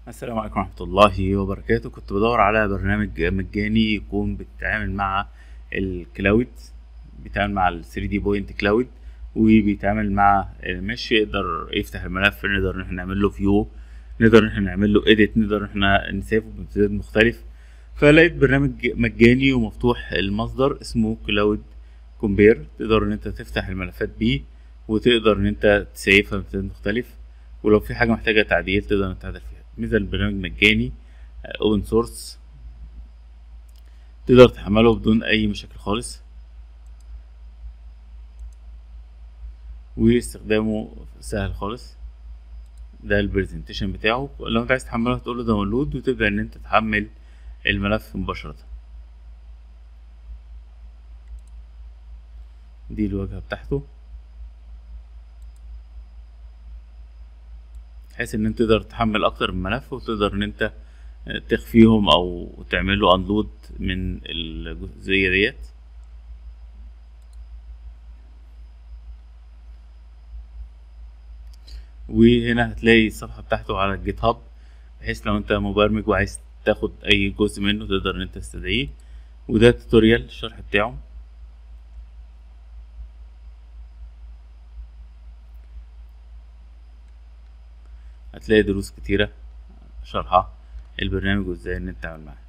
السلام عليكم ورحمة الله وبركاته كنت بدور على برنامج مجاني يكون بيتعامل مع الكلاود بيتعامل مع ال 3 دي بوينت كلاود وبيتعامل مع مش يقدر يفتح الملف نقدر ان احنا نعمل له فيو نقدر ان احنا نعمل له اديت نقدر ان احنا نسيفه بامتداد مختلف فلقيت برنامج مجاني ومفتوح المصدر اسمه كلاود كومبير تقدر ان انت تفتح الملفات بيه وتقدر ان انت تسيفها بامتداد مختلف ولو في حاجة محتاجة تعديل تقدر ان تعدل فيها ميزة البرنامج مجاني اوبن سورس تقدر تحمله بدون اي مشاكل خالص واستخدامه سهل خالص ده البرزنتيشن بتاعه لو انت عايز تحمله هتقول له داونلود وتبدا ان انت تحمل الملف مباشرة دي الواجهة بتاعته بحيث ان انت تقدر تحمل اكتر من ملف وتقدر ان انت تخفيهم او تعمل له انلود من الجزئيه ديت وهنا هتلاقي الصفحه بتاعته على الجيت هاب بحيث لو انت مبرمج وعايز تاخد اي جزء منه تقدر ان انت تستدعيه وده توتوريال الشرح بتاعه هتلاقي دروس كتيرة شرحها البرنامج وازاي ان انت تعمل معاه